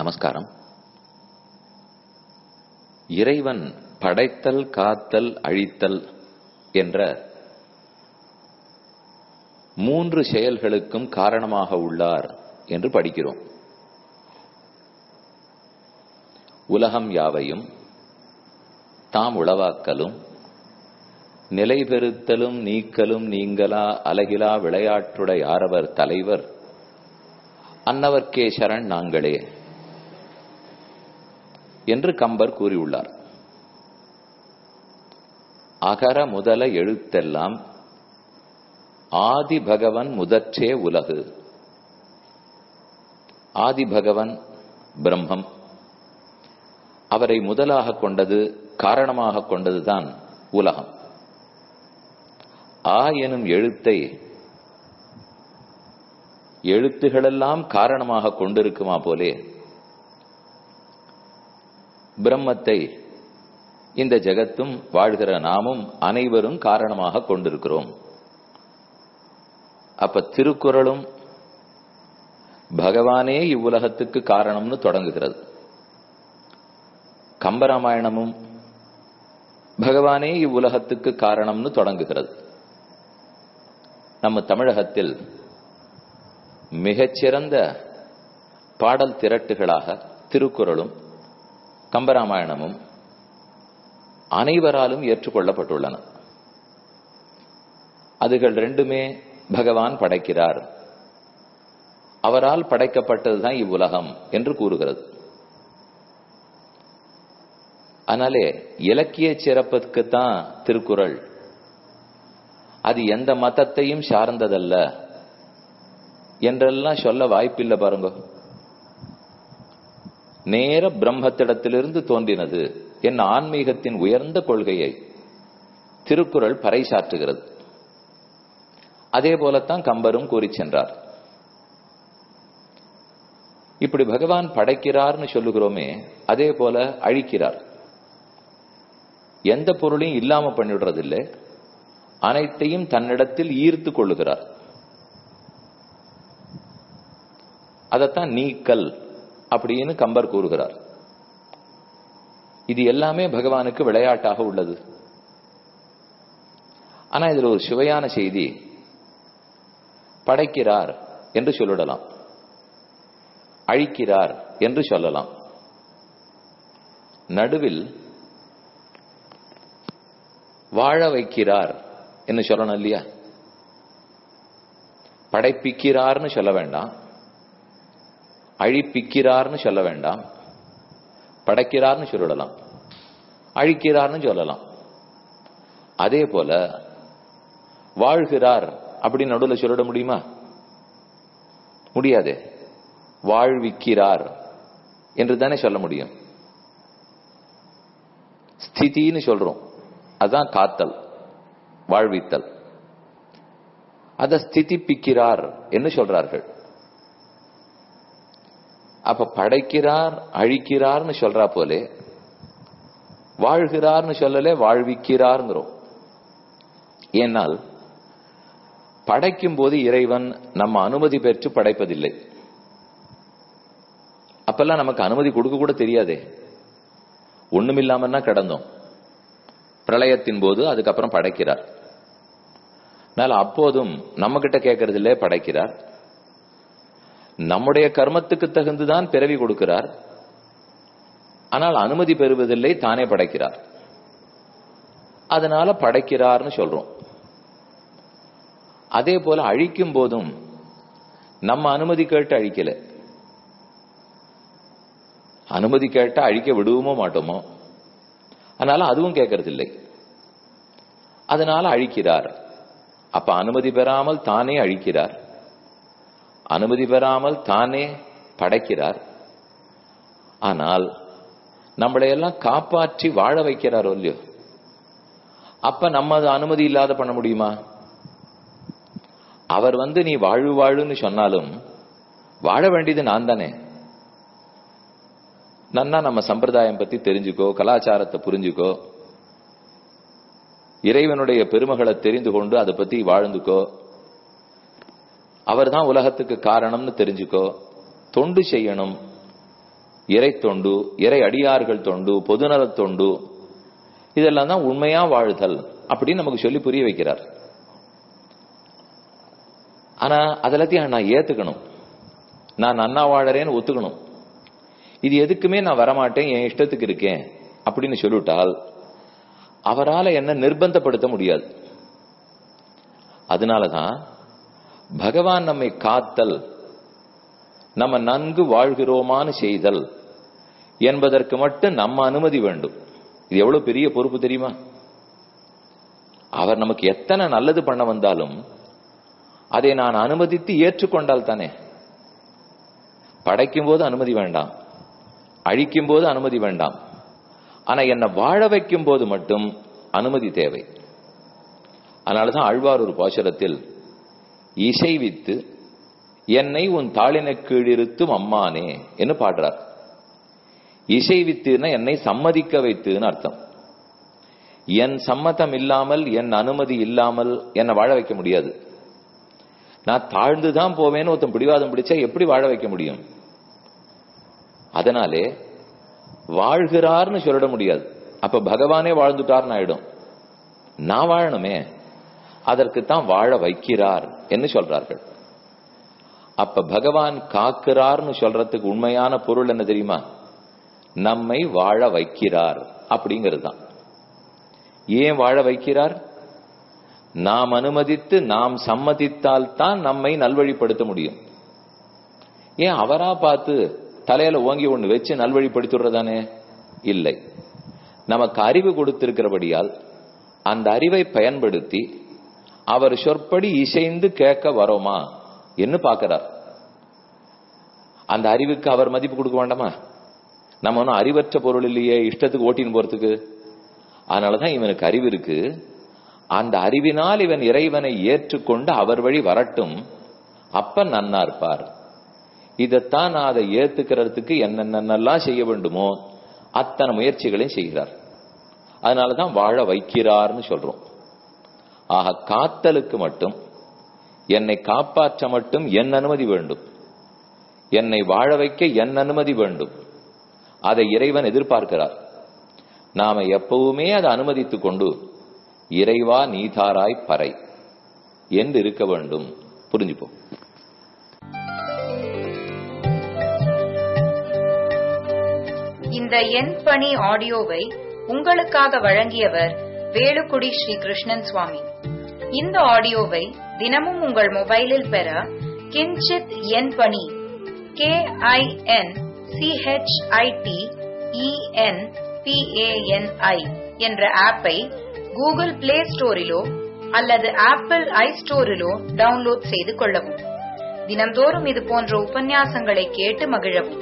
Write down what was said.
நமஸ்காரம் இறைவன் படைத்தல் காத்தல் அழித்தல் என்ற மூன்று செயல்களுக்கும் காரணமாக உள்ளார் என்று படிக்கிறோம் உலகம் யாவையும் தாம் உளவாக்கலும் நிலைபெறுத்தலும் நீக்கலும் நீங்களா அலகிலா விளையாட்டுடைய ஆரவர் தலைவர் அன்னவர்க்கே சரண் நாங்களே என்று கம்பர் கூறியுள்ளார் அகர முதல எழுத்தெல்லாம் ஆதி பகவன் முதற்றே உலகு ஆதி பகவன் பிரம்மம் அவரை முதலாக கொண்டது காரணமாக கொண்டதுதான் உலகம் ஆ எனும் எழுத்தை எழுத்துகளெல்லாம் காரணமாக கொண்டிருக்குமா போலே பிரம்மத்தை இந்த ஜெகத்தும் வாழ்கிற நாமும் அனைவரும் காரணமாக கொண்டிருக்கிறோம் அப்ப திருக்குறளும் பகவானே இவ்வுலகத்துக்கு காரணம்னு தொடங்குகிறது கம்பராமாயணமும் பகவானே இவ்வுலகத்துக்கு காரணம்னு தொடங்குகிறது நம்ம தமிழகத்தில் மிகச்சிறந்த பாடல் திரட்டுகளாக திருக்குறளும் கம்பராமாயணமும் அனைவராலும் ஏற்றுக்கொள்ளப்பட்டுள்ளன அதுகள் ரெண்டுமே பகவான் படைக்கிறார் அவரால் படைக்கப்பட்டதுதான் இவ்வுலகம் என்று கூறுகிறது அதனாலே இலக்கிய சிறப்புக்கு தான் திருக்குறள் அது எந்த மதத்தையும் சார்ந்ததல்ல என்றெல்லாம் சொல்ல வாய்ப்பில்லை பாருங்க நேர பிரம்மத்திடத்திலிருந்து தோன்றினது என் ஆன்மீகத்தின் உயர்ந்த கொள்கையை திருக்குறள் பறைசாற்றுகிறது அதே போலத்தான் கம்பரும் கூறி சென்றார் இப்படி பகவான் படைக்கிறார்னு சொல்லுகிறோமே அதே போல அழிக்கிறார் எந்த பொருளையும் இல்லாம பண்ணிவிடுறதில்லை அனைத்தையும் தன்னிடத்தில் ஈர்த்து கொள்ளுகிறார் அதத்தான் நீக்கல் அப்படின்னு கம்பர் கூறுகிறார் இது எல்லாமே பகவானுக்கு விளையாட்டாக உள்ளது ஆனா இதுல ஒரு சுவையான செய்தி படைக்கிறார் என்று சொல்லிடலாம் அழிக்கிறார் என்று சொல்லலாம் நடுவில் வாழ வைக்கிறார் என்று சொல்லணும் இல்லையா படைப்பிக்கிறார்னு சொல்ல வேண்டாம் அழிப்பிக்கிறார்னு சொல்ல வேண்டாம் படைக்கிறார்னு சொல்லலாம் அழிக்கிறார்னு சொல்லலாம் அதே போல வாழ்கிறார் அப்படின்னு நடுவில் சொல்லிட முடியுமா முடியாது வாழ்விக்கிறார் என்று தானே சொல்ல முடியும் ஸ்திதின்னு சொல்றோம் அதுதான் காத்தல் வாழ்வித்தல் அத ஸ்திதிப்பிக்கிறார் என்று சொல்றார்கள் அப்ப படைக்கிறார் அழிக்கிறார்னு சொல்றா போலே வாழ்கிறார்னு சொல்லலே வாழ்விக்கிறார்ங்கிறோம் ஏனால் படைக்கும் போது இறைவன் நம்ம அனுமதி பெற்று படைப்பதில்லை அப்பெல்லாம் நமக்கு அனுமதி கொடுக்க கூட தெரியாதே ஒண்ணுமில்லாமன்னா கிடந்தோம் பிரளயத்தின் போது அதுக்கப்புறம் படைக்கிறார் அதனால அப்போதும் நம்ம கிட்ட கேட்கறதில்லே படைக்கிறார் நம்முடைய கர்மத்துக்கு தகுந்துதான் பிறவி கொடுக்கிறார் ஆனால் அனுமதி பெறுவதில்லை தானே படைக்கிறார் அதனால படைக்கிறார்னு சொல்றோம் அதே போல அழிக்கும் போதும் நம்ம அனுமதி கேட்டு அழிக்கல அனுமதி கேட்டா அழிக்க விடுவோமோ மாட்டோமோ அதனால அதுவும் கேட்கறதில்லை அதனால அழிக்கிறார் அப்ப அனுமதி பெறாமல் தானே அழிக்கிறார் அனுமதி பெறாமல் தானே படைக்கிறார் ஆனால் நம்மளை எல்லாம் காப்பாற்றி வாழ வைக்கிறாரோ இல்லையோ அப்ப நம்ம அது அனுமதி இல்லாத பண்ண முடியுமா அவர் வந்து நீ வாழ்வு வாழுன்னு சொன்னாலும் வாழ வேண்டியது நான் தானே நன்னா நம்ம சம்பிரதாயம் பத்தி தெரிஞ்சுக்கோ கலாச்சாரத்தை புரிஞ்சுக்கோ இறைவனுடைய பெருமகளை தெரிந்து கொண்டு அதை பத்தி வாழ்ந்துக்கோ அவர் தான் உலகத்துக்கு காரணம்னு தெரிஞ்சுக்கோ தொண்டு செய்யணும் இறை தொண்டு இறை அடியார்கள் தொண்டு பொதுநலத் தொண்டு இதெல்லாம் தான் உண்மையா வாழ்தல் அப்படின்னு நமக்கு சொல்லி புரிய வைக்கிறார் ஆனா அதெல்லாத்தையும் நான் ஏத்துக்கணும் நான் நன்னா வாழறேன்னு ஒத்துக்கணும் இது எதுக்குமே நான் வரமாட்டேன் என் இஷ்டத்துக்கு இருக்கேன் அப்படின்னு சொல்லிவிட்டால் அவரால் என்ன நிர்பந்தப்படுத்த முடியாது அதனாலதான் பகவான் நம்மை காத்தல் நம்ம நன்கு வாழ்கிறோமான்னு செய்தல் என்பதற்கு மட்டும் நம்ம அனுமதி வேண்டும் இது எவ்வளவு பெரிய பொறுப்பு தெரியுமா அவர் நமக்கு எத்தனை நல்லது பண்ண வந்தாலும் அதை நான் அனுமதித்து ஏற்றுக்கொண்டால் தானே படைக்கும் போது அனுமதி வேண்டாம் அழிக்கும் போது அனுமதி வேண்டாம் ஆனா என்னை வாழ வைக்கும் போது மட்டும் அனுமதி தேவை அதனாலதான் ஆழ்வார் ஒரு பாசுரத்தில் இசைவித்து என்னை உன் தாளின கீழிருத்தும் அம்மானே என்று பாடுறார் இசைவித்துன்னா என்னை சம்மதிக்க வைத்துன்னு அர்த்தம் என் சம்மதம் இல்லாமல் என் அனுமதி இல்லாமல் என்னை வாழ வைக்க முடியாது நான் தாழ்ந்துதான் போவேன்னு ஒருத்தன் பிடிவாதம் பிடிச்சா எப்படி வாழ வைக்க முடியும் அதனாலே வாழ்கிறார்னு சொல்லிட முடியாது அப்ப பகவானே வாழ்ந்துட்டார்னு ஆயிடும் நான் வாழணுமே அதற்குத்தான் வாழ வைக்கிறார் என்று சொல்றார்கள் அப்ப பகவான் காக்கிறார்னு சொல்றதுக்கு உண்மையான பொருள் என்ன தெரியுமா நம்மை வாழ வைக்கிறார் அப்படிங்கிறது தான் ஏன் வாழ வைக்கிறார் நாம் அனுமதித்து நாம் சம்மதித்தால் தான் நம்மை நல்வழிப்படுத்த முடியும் ஏன் அவரா பார்த்து தலையில ஓங்கி ஒண்ணு வச்சு நல்வழிப்படுத்திடுறதானே இல்லை நமக்கு அறிவு கொடுத்திருக்கிறபடியால் அந்த அறிவை பயன்படுத்தி அவர் சொற்படி இசைந்து கேட்க வரோமா என்று பார்க்கிறார் அந்த அறிவுக்கு அவர் மதிப்பு கொடுக்க வேண்டாமா நம்ம ஒன்றும் அறிவற்ற பொருள் இல்லையே இஷ்டத்துக்கு ஓட்டின்னு போறதுக்கு அதனாலதான் இவனுக்கு அறிவு இருக்கு அந்த அறிவினால் இவன் இறைவனை ஏற்றுக்கொண்டு அவர் வழி வரட்டும் அப்ப நன்னா இருப்பார் இதைத்தான் நான் அதை ஏத்துக்கிறதுக்கு என்னென்னலாம் செய்ய வேண்டுமோ அத்தனை முயற்சிகளையும் செய்கிறார் அதனாலதான் வாழ வைக்கிறார்னு சொல்றோம் ஆக காத்தலுக்கு மட்டும் என்னை காப்பாற்ற மட்டும் என் அனுமதி வேண்டும் என்னை வாழ வைக்க என் அனுமதி வேண்டும் அதை இறைவன் எதிர்பார்க்கிறார் நாம எப்பவுமே அதை அனுமதித்துக் கொண்டு இறைவா நீதாராய் பறை என்று இருக்க வேண்டும் புரிஞ்சுப்போம் இந்த எண் பணி ஆடியோவை உங்களுக்காக வழங்கியவர் வேலுக்குடி ஸ்ரீ கிருஷ்ணன் சுவாமி இந்த ஆடியோவை தினமும் உங்கள் மொபைலில் பெற கிஞ்சித் எண் பணி கே ஐ என் சிஹெச்ஐடி இஎன் பிஏஎன்ஐ என்ற ஆப்பை கூகுள் பிளே ஸ்டோரிலோ அல்லது ஆப்பிள் ஐ ஸ்டோரிலோ டவுன்லோட் செய்து கொள்ளவும் தினம்தோறும் இது போன்ற உபன்யாசங்களை கேட்டு மகிழவும்